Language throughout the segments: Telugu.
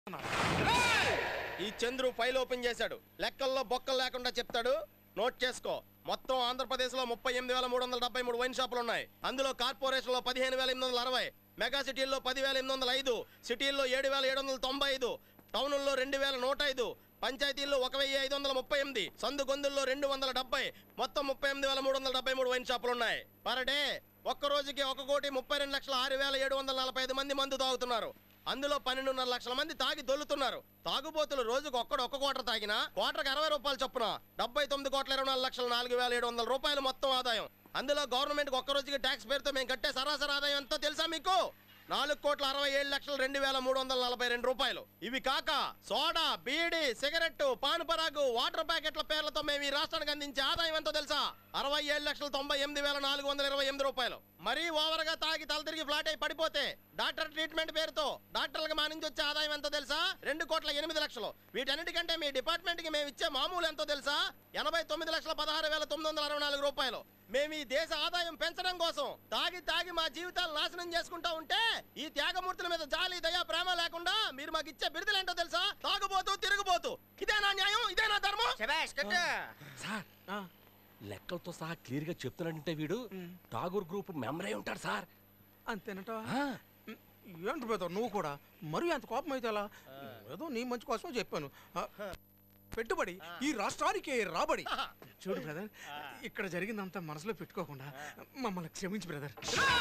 ఈ చంద్రు ఫైల్ ఓపెన్ చేశాడు లెక్కల్లో బొక్కలు లేకుండా చెప్తాడు నోట్ చేసుకో మొత్తం ఆంధ్రప్రదేశ్ లో ముప్పై ఎనిమిది వేల మూడు వందల డెబ్బై మూడు వైన్ షాపులు ఉన్నాయి అందులో కార్పొరేషన్ లో పదిహేను వేల ఎనిమిది వందల అరవై మెగా సిటీల్లో పదివేల ఎనిమిది వందల ఐదు సిటీల్లో ఏడు వేల ఏడు వందల తొంభై ఐదు టౌనుల్లో రెండు వేల నూట ఐదు పంచాయతీల్లో ఒక వెయ్యి ఐదు వందల ముప్పై ఎనిమిది సందు గొంతుల్లో రెండు వందల డెబ్బై మొత్తం ముప్పై ఎనిమిది వేల మూడు వందల డెబ్బై మూడు వైన్ షాపులు ఉన్నాయి పర్ డే ఒక్క రోజుకి ఒక కోటి ముప్పై రెండు లక్షల ఆరు వేల ఏడు వందల నలభై ఐదు మంది మందు తాగుతున్నారు అందులో పన్నెండున్నర లక్షల మంది తాగి దొల్లుతున్నారు తాగుబోతులు రోజుకు ఒక్కడు ఒక్క కోట తాగినా కోటకు అరవై రూపాయలు చొప్పున డెబ్బై తొమ్మిది కోట్ల ఇరవై నాలుగు లక్షల నాలుగు వేల ఏడు వందల రూపాయలు మొత్తం ఆదాయం అందులో గవర్నమెంట్ ఒక్క రోజుకి ట్యాక్స్ పేరుతో మేము కట్టే సరాసరి ఆదాయం ఎంతో తెలుసా మీకు నాలుగు కోట్ల అరవై ఏడు లక్షల రెండు వేల మూడు వందల నలభై రెండు రూపాయలు ఇవి కాక సోడా బీడి సిగరెట్ పాన్ పరాగు వాటర్ ప్యాకెట్ల పేర్లతో మేము ఈ రాష్ట్రానికి అందించే ఆదాయం ఎంతో తెలుసా అరవై ఏడు లక్షల తొంభై ఎనిమిది వేల నాలుగు వందల ఇరవై ఎనిమిది రూపాయలు మరీ ఓవర్ గా తాగి తల తిరిగి ఫ్లాట్ అయి పడిపోతే డాక్టర్ ట్రీట్మెంట్ పేరుతో డాక్టర్లకు మా నుంచి వచ్చే ఆదాయం ఎంతో తెలుసా రెండు కోట్ల ఎనిమిది లక్షలు వీటన్నిటికంటే మీ డిపార్ట్మెంట్ కి మేము ఇచ్చే మామూలు ఎంతో తెలుసా ఎనభై తొమ్మిది లక్షల పదహారు వేల తొమ్మిది వందల అరవై నాలుగు రూపాయలు మేము ఈ దేశ ఆదాయం పెంచడం కోసం తాగి తాగి మా జీవితాలు నాశనం చేసుకుంటా ఉంటే ఈ త్యాగమూర్తుల మీద జాలి దయ ప్రేమ లేకుండా మీరు మాకు ఇచ్చే బిరుదులేంటో తెలుసా తాగుబోతూ తిరుగుబోతూ ఇదేనా న్యాయం ఇదేనా ధర్మం శభాష్ కట్టు సార్ లెక్కలతో సహా క్లియర్ గా చెప్తున్నాడంటే వీడు ఠాగూర్ గ్రూప్ మెంబరే ఉంటాడు సార్ అంతేనట ఆ, ఏంటి బ్రదర్ నువ్వు కూడా మరీ అంత కోపం అయితే ఎలా ఏదో నీ మంచి కోసమే చెప్పాను ఆ, పెట్టుబడి ఈ రాష్ట్రానికి రాబడి చూడు బ్రదర్ ఇక్కడ జరిగిందంతా మనసులో పెట్టుకోకుండా మమ్మల్ని క్షమించు బ్రదర్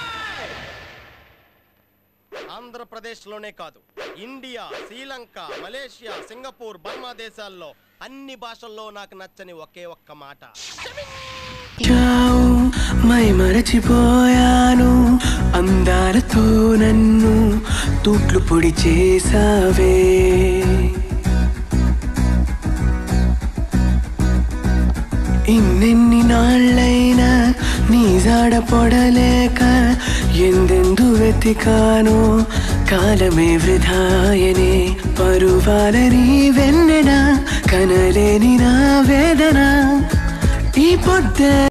ఆంధ్రప్రదేశ్ లోనే కాదు India Sri Lanka Malaysia Singapore Burma దేశాల్లో అన్ని భాషల్లో నాకు నచ్చని ఒకే ఒక్క మాట చావు మై మరచిపోయాను అందాలతో నన్ను తూట్లు పొడి చేసావే ఇన్నెన్ని నాళ్ళైనా నీ జాడ పొడలేక ఎందెందు వెతికానో కాలమే వృధాయనే పరువాలని వెన్నెన కనలేని నా వేదన ఈ పొద్దే